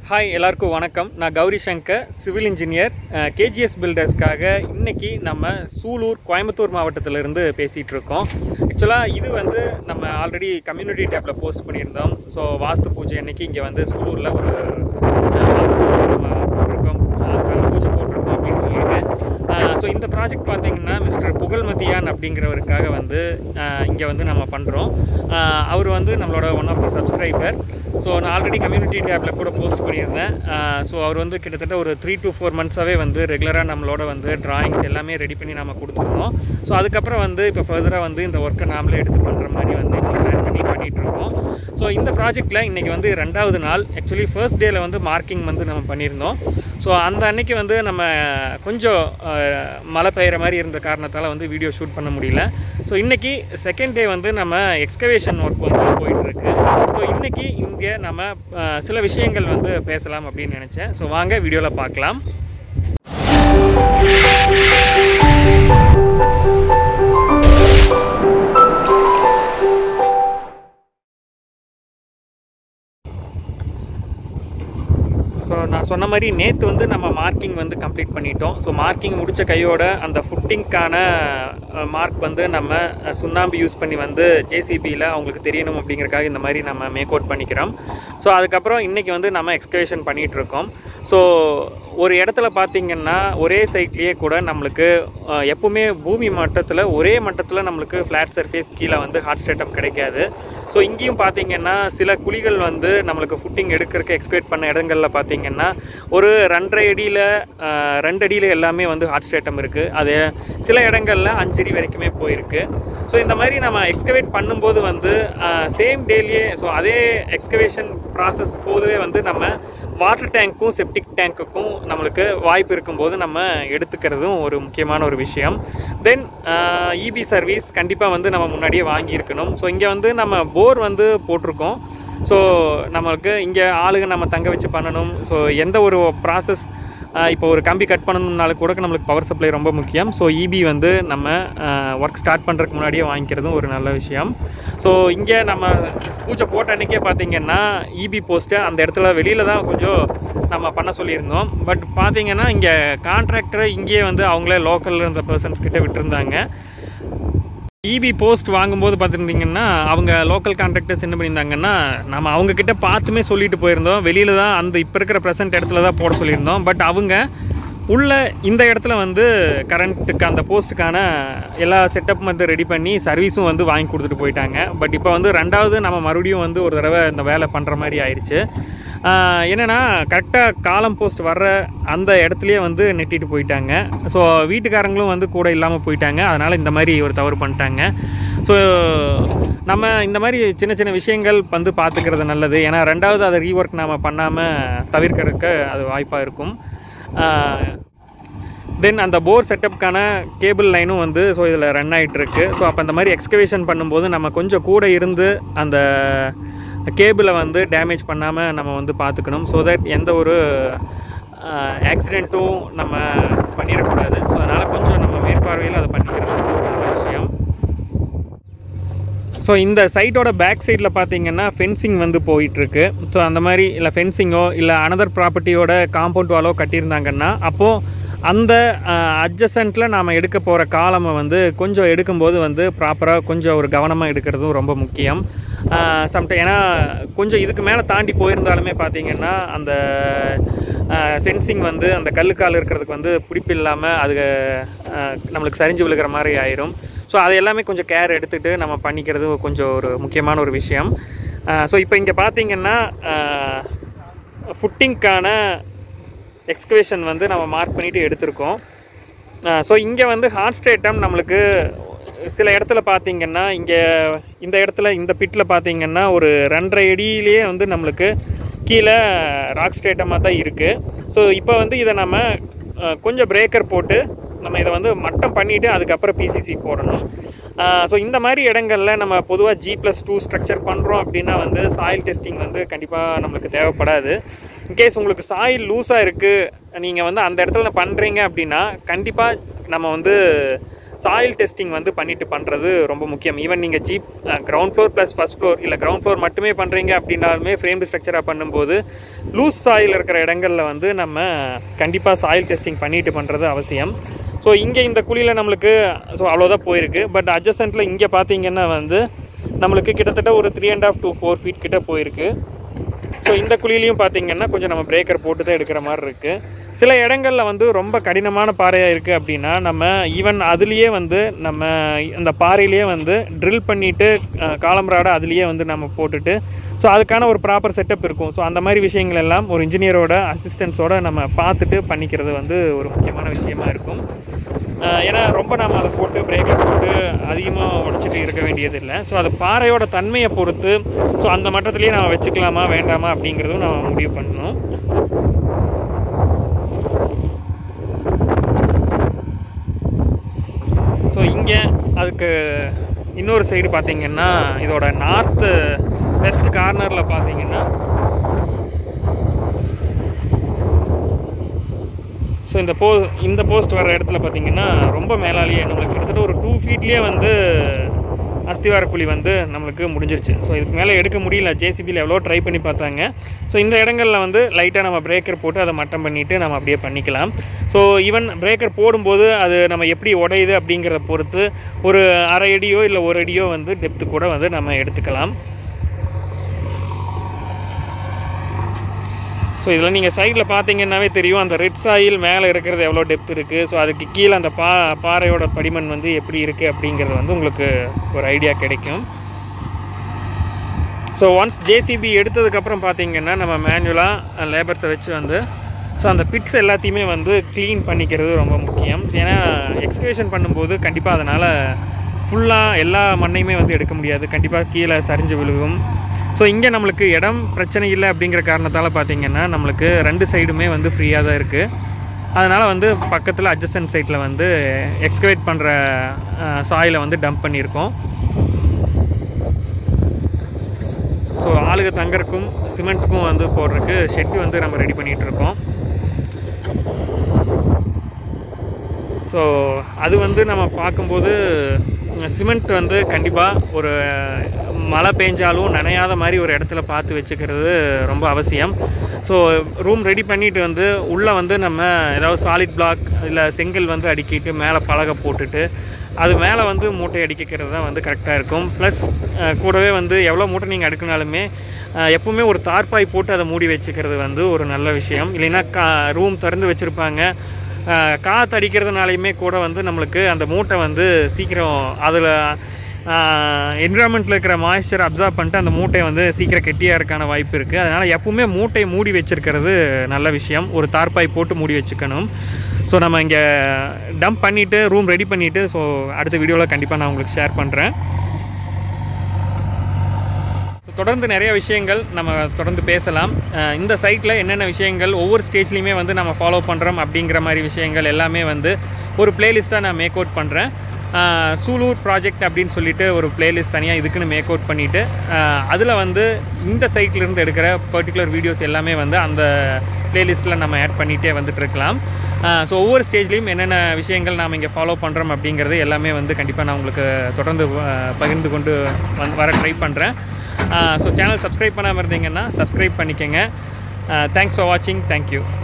hi எல்லாருக்கும் வணக்கம் நான் Gowri Shankar civil engineer KGS பில்டர்ஸ்க்காக இன்னைக்கு நம்ம சூலூர் கோயம்புத்தூர் மாவட்டத்திலிருந்து பேசிகிட்டு இருக்கோம் ஆக்சுவலாக இது வந்து நம்ம ஆல்ரெடி கம்யூனிட்டி டேப்பில் போஸ்ட் பண்ணியிருந்தோம் ஸோ வாஸ்து பூஜை அன்னைக்கு இங்கே வந்து சூலூரில் ஒரு அஹ், வாஸ்து நம்ம போட்டிருக்கோம் அதுக்கான பூஜை போட்டிருக்கோம் அப்படின்னு சொல்லிட்டு ஸோ இந்த ப்ராஜெக்ட் பார்த்தீங்கன்னா மிஸ்டர் புகழ்மதியான் அப்படிங்கிறவருக்காக வந்து இங்கே வந்து நம்ம பண்ணுறோம் அவர் வந்து நம்மளோட one of the subscriber so நான் ஆல்ரெடி கம்யூனிட்டி டேப்பில் கூட போஸ்ட் பண்ணியிருந்தேன் ஸோ அவர் வந்து கிட்டத்தட்ட ஒரு த்ரீ டு ஃபோர் மந்த்ஸாகவே வந்து ரெகுலராக நம்மளோட வந்து டிராயிங்ஸ் எல்லாமே ரெடி பண்ணி நம்ம கொடுத்துருந்தோம் ஸோ அதுக்கப்புறம் வந்து இப்போ ஃபர்தராக வந்து இந்த ஒர்க்கை நாமளே எடுத்து பண்ணுற மாதிரி வந்து பிளான் பண்ணி பண்ணிகிட்டு இருக்கோம் ஸோ இந்த ப்ராஜெக்டில் இன்றைக்கி வந்து ரெண்டாவது நாள் ஆக்சுவலி ஃபர்ஸ்ட் டேயில் வந்து மார்க்கிங் வந்து நம்ம பண்ணியிருந்தோம் ஸோ அந்த அன்னைக்கு வந்து நம்ம கொஞ்சம் அஹ், மழை பெய்கிற மாதிரி இருந்த காரணத்தால் வந்து வீடியோ ஷூட் பண்ண முடியல ஸோ இன்றைக்கி செகண்ட் டே வந்து நம்ம எக்ஸ்கவேஷன் ஒர்க் வந்து போயிட்டுருக்கு ஸோ இன்றைக்கி இங்கே நம்ம அஹ், சில விஷயங்கள் வந்து பேசலாம் அப்படின்னு நினச்சேன் ஸோ வாங்க வீடியோவில் பார்க்கலாம் ஸோ நான் சொன்ன மாதிரி நேற்று வந்து நம்ம மார்க்கிங் வந்து கம்ப்ளீட் பண்ணிட்டோம் ஸோ மார்க்கிங் முடித்த கையோட அந்த ஃபுட்டிங்க்கான மார்க் வந்து நம்ம அஹ், சுண்ணாம்பு யூஸ் பண்ணி வந்து ஜேசிபியில் அவங்களுக்கு தெரியணும் அப்படிங்கறக்காக இந்த மாதிரி நம்ம மேக் அவுட் பண்ணிக்கிறோம் ஸோ அதுக்கப்புறம் இன்றைக்கி வந்து நம்ம எக்ஸ்கவேஷன் பண்ணிகிட்டு இருக்கோம் ஸோ ஒரு இடத்துல பார்த்தீங்கன்னா ஒரே சைட்லேயே கூட நம்மளுக்கு அஹ், எப்பவுமே பூமி மட்டத்தில் ஒரே மட்டத்தில் நம்மளுக்கு ஃப்ளாட் சர்ஃபேஸ் கீழே வந்து ஹாட் ஸ்டேட்டம் கிடைக்காது ஸோ இங்கேயும் பார்த்தீங்கன்னா சில குழிகள் வந்து நம்மளுக்கு ஃபுட்டிங் எடுக்கிறதுக்கு எக்ஸ்பெக்ட் பண்ண இடங்களில் பார்த்தீங்கன்னா ஒரு ரெண்டரை அடியில் அஹ், ரெண்டு அடியில் எல்லாமே வந்து ஹாட் ஸ்டேட்டம் இருக்குது அது சில இடங்களில் அஞ்சு அடி வரைக்குமே போயிருக்கு ஸோ இந்த மாதிரி நம்ம எக்ஸ்கவேட் பண்ணும்போது வந்து சேம் டேலியே ஸோ அதே எக்ஸ்கவேஷன் ப்ராசஸ் போதவே வந்து நம்ம வாட்டர் டேங்க்கும் செப்டிக் டேங்க்குக்கும் நம்மளுக்கு வாய்ப்பு இருக்கும்போது நம்ம எடுத்துக்கிறதும் ஒரு முக்கியமான ஒரு விஷயம் தென் இபி சர்வீஸ் கண்டிப்பாக வந்து நம்ம முன்னாடியே வாங்கியிருக்கணும் ஸோ இங்கே வந்து நம்ம போர் வந்து போட்டிருக்கோம் ஸோ நம்மளுக்கு இங்கே ஆளுங்க நம்ம தங்க வச்சு பண்ணணும் ஸோ எந்த ஒரு ப்ராசஸ் இப்போ ஒரு கம்பி கட் பண்ணணும்னாலும் கூட நம்மளுக்கு பவர் சப்ளை ரொம்ப முக்கியம் ஸோ இபி வந்து நம்ம ஒர்க் ஸ்டார்ட் பண்ணுறதுக்கு முன்னாடியே வாங்கிக்கிறதும் ஒரு நல்ல விஷயம் ஸோ இங்கே நம்ம பூஜை போட்ட அன்றைக்கே பார்த்தீங்கன்னா இபி போஸ்ட்டை அந்த இடத்துல வெளியில் தான் கொஞ்சம் நம்ம பண்ண சொல்லியிருந்தோம் பட் பார்த்தீங்கன்னா இங்கே கான்ட்ராக்டரை இங்கேயே வந்து அவங்களே லோக்கலில் இருந்த பர்சன்ஸ் கிட்ட விட்டுருந்தாங்க இபி போஸ்ட் வாங்கும்போது பார்த்துருந்தீங்கன்னா அவங்க லோக்கல் கான்ட்ராக்டர்ஸ் என்ன பண்ணியிருந்தாங்கன்னா நம்ம அவங்க கிட்ட பார்த்துமே சொல்லிட்டு போயிருந்தோம் வெளியில தான் அந்த இப்போ இருக்கிற ப்ரெசென்ட் இடத்துல தான் போட சொல்லியிருந்தோம் பட் அவங்க உள்ள இந்த இடத்துல வந்து கரண்ட்டுக்கு அந்த போஸ்ட்டுக்கான எல்லா செட்டப்பும் வந்து ரெடி பண்ணி சர்வீஸும் வந்து வாங்கி கொடுத்துட்டு போயிட்டாங்க பட் இப்போ வந்து ரெண்டாவது நம்ம மறுபடியும் வந்து ஒரு தடவை இந்த வேலை பண்ணுற மாதிரி ஆயிடுச்சு ஆஹ் என்னன்னா கரெக்டாக காலம் போஸ்ட் வர்ற அந்த இடத்துலையே வந்து நெட்டிட்டு போயிட்டாங்க ஸோ வீட்டுக்காரங்களும் வந்து கூட இல்லாமல் போயிட்டாங்க அதனால் இந்த மாதிரி ஒரு தவறு பண்ணிட்டாங்க ஸோ நம்ம இந்த மாதிரி சின்ன சின்ன விஷயங்கள் வந்து பார்த்துக்கிறது நல்லது ஏன்னா ரெண்டாவது அதை ரீஒர்க் நாம் பண்ணாமல் தவிர்க்கறதுக்கு அது வாய்ப்பாக இருக்கும் தென் அந்த போர் செட்டப்க்கான கேபிள் லைனும் வந்து ஸோ இதில் ரன் ஆகிட்டு இருக்கு ஸோ அப்போ அந்த மாதிரி எக்ஸ்கவேஷன் பண்ணும்போது நம்ம கொஞ்சம் கூட இருந்து அந்த கேபிளை வந்து டேமேஜ் பண்ணாமல் நம்ம வந்து பார்த்துக்கணும் ஸோ தட் எந்த ஒரு ஆக்சிடெண்ட்டும் நம்ம பண்ணிடக்கூடாது ஸோ அதனால் கொஞ்சம் நம்ம மேற்பார்வையில் அதை பண்ணிக்கிறது ஒரு நல்ல விஷயம் ஸோ இந்த சைட்டோட பேக் சைடில் பார்த்தீங்கன்னா ஃபென்சிங் வந்து போயிட்டுருக்கு ஸோ அந்த மாதிரி இல்லை ஃபென்சிங்கோ இல்லை அனதர் ப்ராப்பர்ட்டியோட காம்பவுண்ட் வாலோ கட்டியிருந்தாங்கன்னா அப்போது அந்த அட்ஜசண்ட்டில் நாம் எடுக்க போகிற காலமை வந்து கொஞ்சம் எடுக்கும்போது வந்து ப்ராப்பராக கொஞ்சம் ஒரு கவனமாக எடுக்கிறதும் ரொம்ப முக்கியம் சம்டைம் ஏன்னா கொஞ்சம் இதுக்கு மேலே தாண்டி போயிருந்தாலுமே பார்த்தீங்கன்னா அந்த ஃபென்சிங் வந்து அந்த கல்லுக்கால் இருக்கிறதுக்கு வந்து பிடிப்பு இல்லாமல் அது அஹ், நம்மளுக்கு சரிஞ்சு விழுகிற மாதிரி ஆயிரும் ஸோ அது எல்லாமே கொஞ்சம் கேர் எடுத்துகிட்டு நம்ம பண்ணிக்கிறது கொஞ்சம் ஒரு முக்கியமான ஒரு விஷயம் ஸோ இப்போ இங்கே பார்த்தீங்கன்னா ஃபுட்டிங்க்கான எக்ஸ்கவேஷன் வந்து நம்ம மார்க் பண்ணிவிட்டு எடுத்திருக்கோம் ஸோ இங்கே வந்து ஹாட் ஸ்டேட்டம் நம்மளுக்கு சில இடத்துல பார்த்தீங்கன்னா இங்கே இந்த இடத்துல இந்த பிட்டில் பார்த்தீங்கன்னா ஒரு ரெண்டரை அடியிலேயே வந்து நம்மளுக்கு கீழே ராக் ஸ்டேட்டமாக தான் இருக்குது ஸோ இப்போ வந்து இதை நம்ம அஹ், கொஞ்சம் பிரேக்கர் போட்டு நம்ம இதை வந்து மட்டம் பண்ணிவிட்டு அதுக்கப்புறம் பிசிசி போடணும் ஸோ இந்த மாதிரி இடங்கள்ல நம்ம பொதுவாக ஜி ப்ளஸ் டூ ஸ்ட்ரக்சர் பண்ணுறோம் அப்படின்னா வந்து சாயில் டெஸ்டிங் வந்து கண்டிப்பாக நம்மளுக்கு தேவைப்படாது இன்கேஸ் உங்களுக்கு சாயில் லூஸாக இருக்குது நீங்கள் வந்து அந்த இடத்துல பண்ணுறீங்க அப்படின்னா கண்டிப்பாக நம்ம வந்து சாயில் டெஸ்டிங் வந்து பண்ணிட்டு பண்ணுறது ரொம்ப முக்கியம் ஈவன் நீங்கள் ஜீப் ground floor plus first floor இல்லை கிரவுண்ட் ஃப்ளோர் மட்டுமே பண்ணுறீங்க அப்படின்னாலுமே ஃப்ரேம்டு ஸ்ட்ரக்சராக பண்ணும்போது லூஸ் சாயில் இருக்கிற இடங்களில் வந்து நம்ம கண்டிப்பாக சாயில் டெஸ்டிங் பண்ணிட்டு பண்ணுறது அவசியம் ஸோ இங்கே இந்த குழியில் நம்மளுக்கு ஸோ அவ்வளோதான் போயிருக்கு பட் அட்ஜசன்ட்டில் இங்கே பார்த்தீங்கன்னா வந்து நம்மளுக்கு கிட்டத்தட்ட ஒரு three and half to four feet கிட்ட போயிருக்கு ஸோ இந்த குழியிலையும் பார்த்தீங்கன்னா கொஞ்சம் நம்ம பிரேக்கர் போட்டு தான் எடுக்கிற மாதிரி இருக்குது சில இடங்களில் வந்து ரொம்ப கடினமான பாறையாக இருக்குது அப்படின்னா நம்ம ஈவன் அதுலேயே வந்து நம்ம அந்த பாறையிலேயே வந்து ட்ரில் பண்ணிவிட்டு காலம்ராடை அதுலேயே வந்து நம்ம போட்டுட்டு ஸோ அதுக்கான ஒரு ப்ராப்பர் செட்டப் இருக்கும் ஸோ அந்த மாதிரி விஷயங்கள் எல்லாம் ஒரு இன்ஜினியரோட அசிஸ்டன்ஸோட நம்ம பார்த்துட்டு பண்ணிக்கிறது வந்து ஒரு முக்கியமான விஷயமா இருக்கும் அஹ் ஏன்னா ரொம்ப நம்ம அதை போட்டு பிரேக்கர் போட்டு அதிகமாக உடச்சிட்டு இருக்க வேண்டியது இல்லை ஸோ அது பாறையோட தன்மையை பொறுத்து ஸோ அந்த மட்டத்திலேயே நம்ம வச்சுக்கலாமா வேண்டாமா அப்படிங்கிறதும் நம்ம முடிவு பண்ணணும் ஸோ இங்கே அதுக்கு இன்னொரு சைடு பார்த்தீங்கன்னா இதோட நார்த்து வெஸ்ட் கார்னரில் பார்த்தீங்கன்னா ஸோ இந்த போ இந்த போஸ்ட் வர இடத்துல பார்த்தீங்கன்னா ரொம்ப மேலாலேயே நம்மளுக்கு கிட்டத்தட்ட ஒரு டூ ஃபீட்லேயே வந்து அஸ்திவார குழி வந்து நம்மளுக்கு முடிஞ்சிருச்சு ஸோ இதுக்கு மேலே எடுக்க முடியல ஜேசிபியில் எவ்வளோ ட்ரை பண்ணி பார்த்தாங்க ஸோ இந்த இடங்களில் வந்து லைட்டாக நம்ம பிரேக்கர் போட்டு அதை மட்டம் பண்ணிவிட்டு நம்ம அப்படியே பண்ணிக்கலாம் ஸோ ஈவன் பிரேக்கர் போடும்போது அது நம்ம எப்படி உடையுது அப்படிங்கிறத பொறுத்து ஒரு அரை அடியோ இல்லை ஒரு அடியோ வந்து டெப்த்து கூட வந்து நம்ம எடுத்துக்கலாம் ஸோ இதில் நீங்கள் சைடில் பார்த்தீங்கன்னாவே தெரியும் அந்த ரெட் சாயில் மேலே இருக்கிறது எவ்வளோ டெப்த் இருக்குது ஸோ அதுக்கு கீழே அந்த பா பாறையோட படிமண் வந்து எப்படி இருக்குது அப்படிங்கிறது வந்து உங்களுக்கு ஒரு ஐடியா கிடைக்கும் ஸோ ஒன்ஸ் ஜேசிபி எடுத்ததுக்கப்புறம் பார்த்தீங்கன்னா நம்ம மேனுவலாக லேபர்ஸை வச்சு வந்து ஸோ அந்த பிட்ஸ் எல்லாத்தையுமே வந்து க்ளீன் பண்ணிக்கிறது ரொம்ப முக்கியம் ஏன்னா எக்ஸ்கவேஷன் பண்ணும்போது கண்டிப்பாக அதனால் ஃபுல்லாக எல்லா மண்ணையுமே வந்து எடுக்க முடியாது கண்டிப்பாக கீழே சரிஞ்சு விழுகும் ஸோ இங்கே நம்மளுக்கு இடம் பிரச்சனை இல்லை அப்படிங்கிற காரணத்தால் பார்த்தீங்கன்னா நம்மளுக்கு ரெண்டு சைடுமே வந்து ஃப்ரீயாக தான் இருக்குது அதனால் வந்து பக்கத்தில் அட்ஜசன்ட் சைட்டில் வந்து எக்ஸ்கவேட் பண்ணுற சாயிலை வந்து டம்ப் பண்ணியிருக்கோம் ஸோ ஆளுக தங்கறக்கும் சிமெண்ட்டுக்கும் வந்து போடுறதுக்கு ஷெட்டு வந்து நம்ம ரெடி பண்ணிகிட்டு இருக்கோம் ஸோ அது வந்து நம்ம பார்க்கும்போது சிமெண்ட் வந்து கண்டிப்பாக ஒரு மழை பெஞ்சாலும் நனையாத மாதிரி ஒரு இடத்துல பார்த்து வச்சுக்கிறது ரொம்ப அவசியம் ஸோ ரூம் ரெடி பண்ணிட்டு வந்து உள்ளே வந்து நம்ம ஏதாவது சாலிட் பிளாக் இல்லை செங்கல் வந்து அடுக்கிட்டு மேலே பலகை போட்டுட்டு அது மேலே வந்து மூட்டை அடிக்கிறது தான் வந்து கரெக்டாக இருக்கும் ப்ளஸ் கூடவே வந்து எவ்வளோ மூட்டை நீங்கள் அடுக்கினாலுமே அஹ், எப்பவுமே ஒரு தார்பாய் போட்டு அதை மூடி வச்சுக்கிறது வந்து ஒரு நல்ல விஷயம் இல்லைன்னா கா ரூம் திறந்து வச்சுருப்பாங்க காற்று அடிக்கிறதுனாலையுமே கூட வந்து நம்மளுக்கு அந்த மூட்டை வந்து சீக்கிரம் அதில் என்விரான்மெண்ட்டில் இருக்கிற மாய்ஸ்சர் அப்சர்வ் பண்ணிட்டு அந்த மூட்டையை வந்து சீக்கிரம் கெட்டியாக இருக்கான வாய்ப்பு இருக்குது அதனால் எப்பவுமே மூட்டையை மூடி வச்சிருக்கிறது நல்ல விஷயம் ஒரு தார்பாய் போட்டு மூடி வச்சுக்கணும் ஸோ நம்ம இங்கே டம்ப் பண்ணிவிட்டு ரூம் ரெடி பண்ணிவிட்டு ஸோ அடுத்த வீடியோவில் கண்டிப்பாக நான் உங்களுக்கு ஷேர் பண்ணுறேன் ஸோ தொடர்ந்து நிறைய விஷயங்கள் நம்ம தொடர்ந்து பேசலாம் அஹ் இந்த சைட்டில் என்னென்ன விஷயங்கள் ஒவ்வொரு ஸ்டேஜ்லேயுமே வந்து நம்ம ஃபாலோ பண்ணுறோம் அப்படிங்கிற மாதிரி விஷயங்கள் எல்லாமே வந்து ஒரு பிளேலிஸ்ட்டாக நான் மேக் அவுட் பண்ணுறேன் சூலூர் ப்ராஜெக்ட் அப்படின்னு சொல்லிட்டு ஒரு பிளேலிஸ்ட் தனியாக இதுக்குன்னு மேக் அவுட் பண்ணிவிட்டு அதில் வந்து இந்த சைட்லேருந்து எடுக்கிற பர்டிகுலர் வீடியோஸ் எல்லாமே வந்து அந்த பிளேலிஸ்ட்டில் நம்ம ஆட் பண்ணிகிட்டே வந்துட்டு இருக்கலாம் ஸோ ஒவ்வொரு ஸ்டேஜ்லேயும் என்னென்ன விஷயங்கள் நாம் இங்கே ஃபாலோ பண்ணுறோம் அப்படிங்கிறது எல்லாமே வந்து கண்டிப்பாக நான் உங்களுக்கு தொடர்ந்து அஹ், பகிர்ந்து கொண்டு வந் வர ட்ரை பண்ணுறேன் ஸோ சேனல் சப்ஸ்கிரைப் பண்ணாமல் இருந்தீங்கன்னா சப்ஸ்கிரைப் பண்ணிக்கோங்க தேங்க்ஸ் ஃபார் வாட்சிங் தேங்க்யூ